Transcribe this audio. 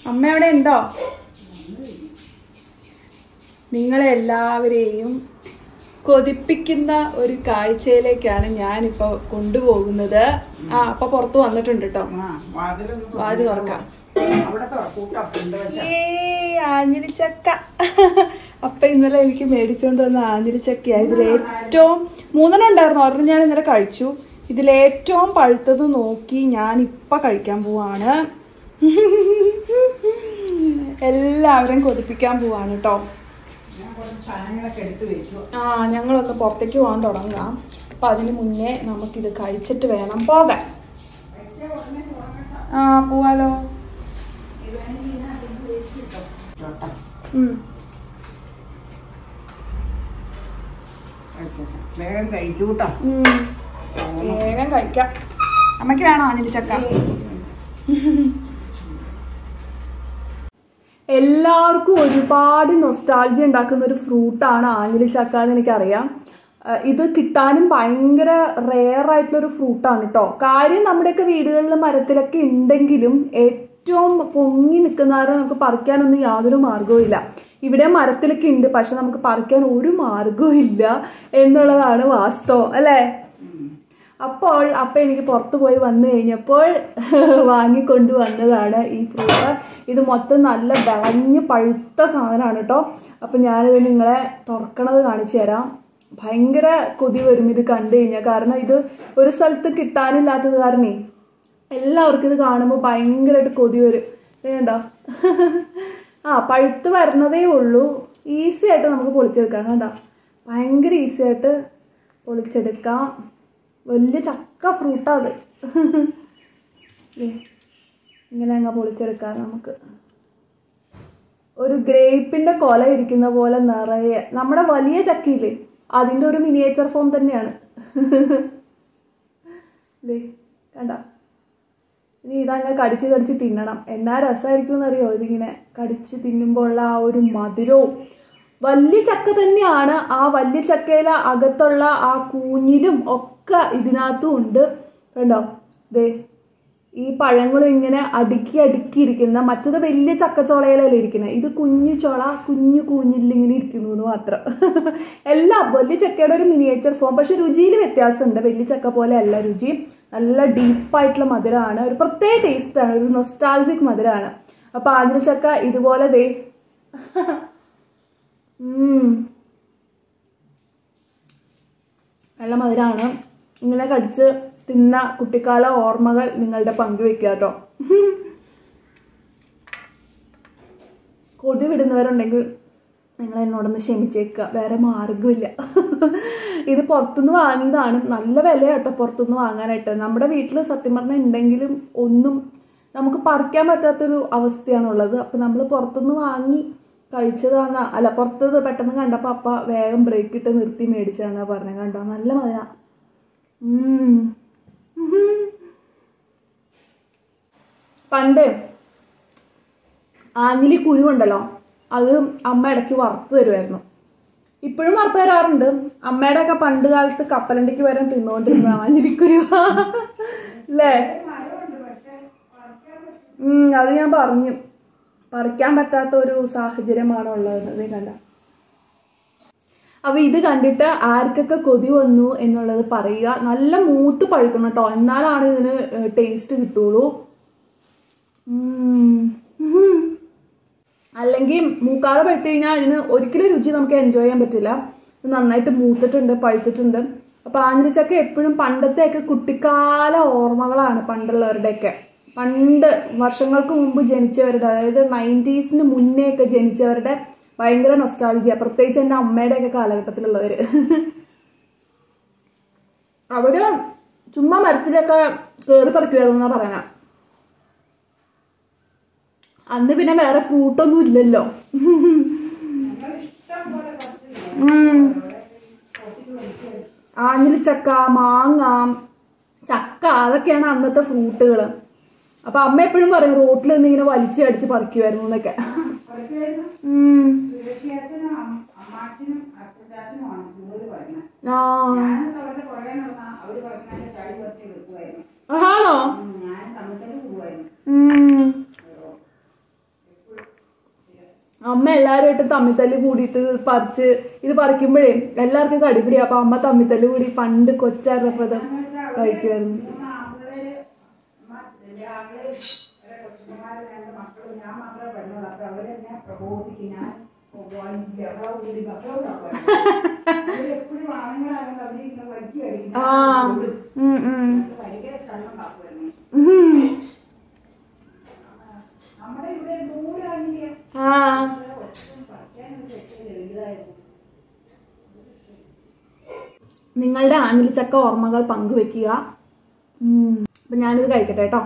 അമ്മ അവിടെ ഉണ്ടോ നിങ്ങളെ എല്ലാവരെയും കൊതിപ്പിക്കുന്ന ഒരു കാഴ്ചയിലേക്കാണ് ഞാനിപ്പോൾ കൊണ്ടുപോകുന്നത് ആ അപ്പൊ പുറത്ത് വന്നിട്ടുണ്ട് കേട്ടോ ആ, വാതിലൊന്ന് വാതിൽ തുറക്കാം അവിടെ തുറക്കൂട്ടോ ഫ്രണ്ട് വശം ഏ ആഞ്ഞിലിച്ചക്ക അപ്പൊ ഇന്നലെ എനിക്ക് മേടിച്ചോണ്ട് വന്ന ആഞ്ഞിലിച്ചക്കയാ ഇതിൽ ഏറ്റവും മൂന്നെണ്ണം ഉണ്ടായിരുന്നു ഒരെണ്ണം ഞാൻ ഇന്നലെ കഴിച്ചു ഇതിലേറ്റവും പഴുത്തത് നോക്കി ഞാൻ ഇപ്പൊ കഴിക്കാൻ പോവാണ് എല്ലാവരും കൊതിപ്പിക്കാൻ പോവാണ് കേട്ടോ ഞാൻ കുറച്ച് സാധനങ്ങളൊക്കെ എടുത്ത് വെച്ചു ആ ഞങ്ങളൊന്ന് പുറത്തേക്ക് പോകാൻ തുടങ്ങാം അപ്പൊ അതിന് മുന്നേ നമുക്കിത് കഴിച്ചിട്ട് വേണം പോകാൻ ആ പോവാലോ ചോട്ട ഉം കഴിച്ചേക്കാം വേഗം കഴിക്കൂട്ടോ ഉം. വേഗം കഴിക്കാം അമ്മയ്ക്ക് വേണോ അനിൽ ചക്ക എല്ലാവർക്കും ഒരുപാട് നൊസ്റ്റാൾജി ഉണ്ടാക്കുന്ന ഒരു ഫ്രൂട്ടാണ് ആഞ്ഞിലി ചക്ക എന്ന് എനിക്കറിയാം അഹ് ഇത് കിട്ടാനും ഭയങ്കര റെയർ ആയിട്ടുള്ള ഒരു ഫ്രൂട്ടാണ് കേട്ടോ കാര്യം നമ്മുടെയൊക്കെ വീടുകളിൽ മരത്തിലൊക്കെ ഉണ്ടെങ്കിലും ഏറ്റവും പൊങ്ങി നിൽക്കുന്നവരെ നമുക്ക് പറിക്കാനൊന്നും യാതൊരു മാർഗവും ഇല്ല ഇവിടെ മരത്തിലൊക്കെ ഉണ്ട് പക്ഷെ നമുക്ക് പറിക്കാൻ ഒരു മാർഗവും ഇല്ല എന്നുള്ളതാണ് വാസ്തവം അല്ലേ അപ്പോൾ അപ്പം എനിക്ക് പുറത്ത് പോയി വന്നു കഴിഞ്ഞപ്പോൾ വാങ്ങിക്കൊണ്ട് വന്നതാണ് ഈ ഫ്രൂട്ട് ഇത് മൊത്തം നല്ല വിളഞ്ഞ് പഴുത്ത സാധനമാണ് കേട്ടോ അപ്പം ഞാനിത് നിങ്ങളെ തുറക്കണത് കാണിച്ചു തരാം ഭയങ്കര കൊതി വരും ഇത് കണ്ടു കഴിഞ്ഞാൽ കാരണം ഇത് ഒരു സ്ഥലത്ത് കിട്ടാനില്ലാത്തത് കാരണേ എല്ലാവർക്കും ഇത് കാണുമ്പോൾ ഭയങ്കരമായിട്ട് കൊതി വരും വേണ്ടോ ആ പഴുത്ത് വരണതേ ഉള്ളൂ ഈസി ആയിട്ട് നമുക്ക് പൊളിച്ചെടുക്കാം കണ്ടോ ഭയങ്കര ഈസി ആയിട്ട് പൊളിച്ചെടുക്കാം വലിയ ചക്ക ഫ്രൂട്ടാ അത് ദേ, ഇങ്ങനെ അങ്ങ് പൊളിച്ചെടുക്കാം നമുക്ക് ഒരു ഗ്രേപ്പിന്റെ കൊല ഇരിക്കുന്ന പോലെ നിറയെ നമ്മുടെ വലിയ ചക്കയില്ലേ അതിന്റെ ഒരു മിനിയേച്ചർ ഫോം തന്നെയാണ് ദേ കണ്ട ഇനി ഇതങ്ങ് കടിച്ച് കടിച്ച് തിന്നണം എന്നാ രസമായിരിക്കും എന്നറിയോ ഇതിങ്ങനെ കടിച്ച് തിന്നുമ്പോൾ ഉള്ള ആ ഒരു മധുരവും വലിയ ചക്ക തന്നെയാണ് ആ വലിയ ചക്കയിലെ അകത്തുള്ള ആ കൂഞ്ഞിലും ഒക്കെ ഇതിനകത്തും ഉണ്ട് കണ്ടോ ദേ ഈ പഴങ്ങൾ ഇങ്ങനെ അടുക്കി അടുക്കി ഇരിക്കുന്ന മറ്റത് വലിയ ചക്കച്ചോളയിലല്ലേ ഇരിക്കുന്നത് ഇത് കുഞ്ഞു ചോള കുഞ്ഞു കൂഞ്ഞിൽ ഇങ്ങനെ ഇരിക്കുന്നു എന്ന് മാത്രം എല്ലാം വലിയ ചക്കയുടെ ഒരു മിനിയേച്ചർ ഫോം പക്ഷെ രുചിയിൽ വ്യത്യാസമുണ്ട് വലിയ ചക്ക പോലെ അല്ല രുചി നല്ല ഡീപ്പായിട്ടുള്ള മധുരമാണ് ഒരു പ്രത്യേക ടേസ്റ്റാണ് ഒരു നൊസ്റ്റാൾജിക് മധുരമാണ് അപ്പൊ ആതിര ചക്ക ഇതുപോലെ ദേ ഉം. നല്ല മധുരമാണ് ഇങ്ങനെ കടിച്ച് തിന്ന കുട്ടിക്കാല ഓർമ്മകൾ നിങ്ങളുടെ പങ്കുവെക്കുക കേട്ടോ കൊതി വിടുന്നവരുണ്ടെങ്കിൽ നിങ്ങൾ എന്നോടൊന്ന് ക്ഷമിച്ചേക്കുക വേറെ മാർഗമില്ല ഇത് പുറത്തുനിന്ന് വാങ്ങിയതാണ് നല്ല വില കേട്ടോ പുറത്തുനിന്ന് വാങ്ങാനായിട്ട് നമ്മുടെ വീട്ടിൽ സത്യം പറഞ്ഞാൽ ഉണ്ടെങ്കിലും ഒന്നും നമുക്ക് പറിക്കാൻ പറ്റാത്തൊരു അവസ്ഥയാണുള്ളത് അപ്പം നമ്മൾ പുറത്തുനിന്ന് വാങ്ങി കഴിച്ചതാന്ന അല്ല പുറത്ത് പെട്ടെന്ന് കണ്ടപ്പോൾ അപ്പ വേഗം ബ്രേക്ക് ഇട്ട് നിർത്തി മേടിച്ചതാന്നാ പറഞ്ഞത് കണ്ടോ നല്ല മധുര ഉം. പണ്ട് ആഞ്ഞിലി കുരുണ്ടല്ലോ അത് അമ്മ ഇടയ്ക്ക് വറുത്ത് തരുമായിരുന്നു ഇപ്പോഴും വറുത്ത് തരാറുണ്ട് അമ്മയുടെ ഒക്കെ പണ്ട് കാലത്ത് കപ്പലണ്ടിക്ക് വരാൻ തിന്നുകൊണ്ടിരുന്ന ആഞ്ഞിലിക്കുരു അല്ലേ ഉം അത് ഞാൻ പറഞ്ഞു പറിക്കാൻ പറ്റാത്ത ഒരു സാഹചര്യമാണ് ഉള്ളത് ഇത് കണ്ട അപ്പൊ ഇത് കണ്ടിട്ട് ആർക്കൊക്കെ കൊതി വന്നു എന്നുള്ളത് പറയുക നല്ല മൂത്ത് പഴുക്കണം കേട്ടോ എന്നാലാണ് ഇതിന് ടേസ്റ്റ് കിട്ടുള്ളൂ ഉം. ഉം. അല്ലെങ്കിൽ മൂക്കാതെ പഴുത്ത് കഴിഞ്ഞാൽ ഇതിന് ഒരിക്കലും രുചി നമുക്ക് എൻജോയ് ചെയ്യാൻ പറ്റില്ല ഇത് നന്നായിട്ട് മൂത്തിട്ടുണ്ട് പഴുത്തിട്ടുണ്ട് അപ്പൊ ആഞ്ഞിലിച്ചക്ക എപ്പോഴും പണ്ടത്തെയൊക്കെ കുട്ടിക്കാല ഓർമ്മകളാണ് പണ്ടുള്ളവരുടെയൊക്കെ പണ്ട് വർഷങ്ങൾക്ക് മുമ്പ് ജനിച്ചവരുടെ അതായത് നയൻറ്റീസിന് മുന്നേ ഒക്കെ ജനിച്ചവരുടെ ഭയങ്കര നൊസ്റ്റാൾജിയ പ്രത്യേകിച്ച് എൻ്റെ അമ്മയുടെ ഒക്കെ കാലഘട്ടത്തിലുള്ളവര് അവര് ചുമ്മാ മരത്തിലൊക്കെ കയറി പറിക്കുമായിരുന്നു എന്നാ പറയാനാ അന്ന് പിന്നെ വേറെ ഫ്രൂട്ടൊന്നും ഇല്ലല്ലോ ഉം. ആഞ്ഞിലിച്ചക്ക മാങ്ങ ചക്ക അതൊക്കെയാണ് അന്നത്തെ ഫ്രൂട്ടുകൾ അപ്പൊ അമ്മ എപ്പോഴും പറയും റോട്ടിൽ നിന്ന് ഇങ്ങനെ വലിച്ചു അടിച്ച് പറിക്കുമായിരുന്നു എന്നൊക്കെ ഉം. സുരക്ഷിയച്ഛനും അമ്മാച്ചനും അച്ഛച്ചാച്ചനുമാണ് കൂടുതൽ പറയുന്നത് ആ ഞാനും അവരുടെ പുറകെ നടന്ന അവര് പറഞ്ഞാൽ ചാടി പറിച്ച് വെക്കുമായിരുന്നു ആണോ ഞാൻ തമ്മിൽ പോകുമായിരുന്നു ഉം. അമ്മ എല്ലാവരുമായിട്ട് തമ്മിത്തല്ല് കൂടിയിട്ട് പറിച്ച് ഇത് പറിക്കുമ്പോഴേ എല്ലാവർക്കും കടിപിടി അപ്പൊ അമ്മ തമ്മിത്തല്ല് കൂടി പണ്ട് കൊച്ചായിരുന്നപ്പോ ഇത് കഴിക്കുമായിരുന്നു മൂന്ന് ആൺപിള്ളേര് മ- രാവിലെ ഒരു കൊച്ചുകുമാര് രണ്ട് മക്കളും ഞാൻ മാത്രമേ പെണ്ണുള്ളൂ അപ്പൊ അവരെന്നെ പ്രബോധിക്കും ഞാൻ എപ്പോഴും ആണുങ്ങളാണെങ്കിൽ അവരിങ്ങനെ വലിച്ചു കഴിക്കും ആ ഉം, ഉം. ഭയങ്കര സ്ഥലം കാക്കുമായിരുന്നു ഉം. നമ്മുടെ ഇവിടെ ദൂരാണെങ്കിൽ ആ ഒട്ടും പഠിക്കാനൊരു രക്ഷയില്ല വലുതായിരുന്നു നിങ്ങളുടെ ആഞ്ഞിലിച്ചക്ക ഓർമ്മകൾ പങ്കുവെക്കുക ഉം. അപ്പൊ ഞാനിത് കഴിക്കട്ടെ കേട്ടോ